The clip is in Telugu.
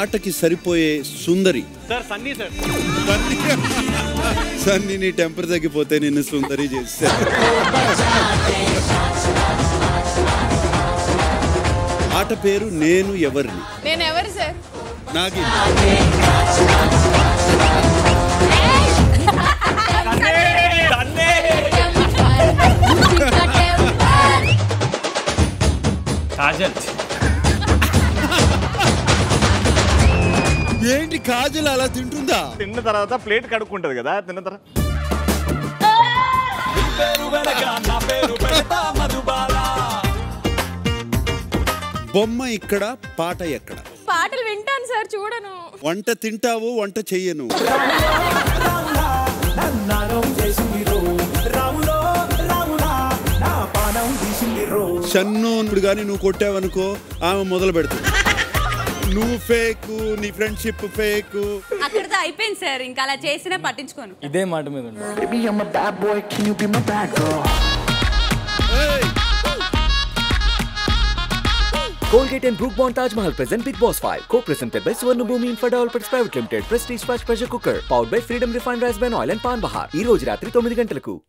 పాటకి సరిపోయే సుందరి సార్ సన్నీ సార్ సన్ని నీ టెంపర్ తగ్గిపోతే నిన్ను సుందరి చేస్తా ఆట పేరు నేను ఎవరిని నేను ఎవరు సార్ నాకు కాజల్ ఏంటి కాజల్ అలా తింటుందా తిన్న తర్వాత ప్లేట్ కడుక్కుంటది కదా తిన్న తర్వాత బొమ్మ ఇక్కడ పాట ఎక్కడ పాటలు వింటాను సార్ చూడను వంట తింటావు వంట చెయ్యను షన్ను ఇప్పుడు కానీ నువ్వు కొట్టావనుకో ఆమె మొదలు పెడుతుంది నువ్వు ఫేక్ నీ ఫ్రెండ్షిప్ ఫేక్ అక్కడితో అయిపోయింది సార్ ఇంకా అలా చేసినా పట్టించుకోను ఇదే మాట మీద ఉండు. Baby, I'm a bad boy. Can you be my bad girl? Colgate and Brook Bond Taj Mahal present Big Boss 5. Co-presented by Suvarna Bhumi Infra Developers Private Limited. Prestige Fast Pressure Cooker. Powered by Freedom Refined Rice Bran Oil and Pan Bahar. ఈ రోజు రాత్రి తొమ్మిది గంటలకు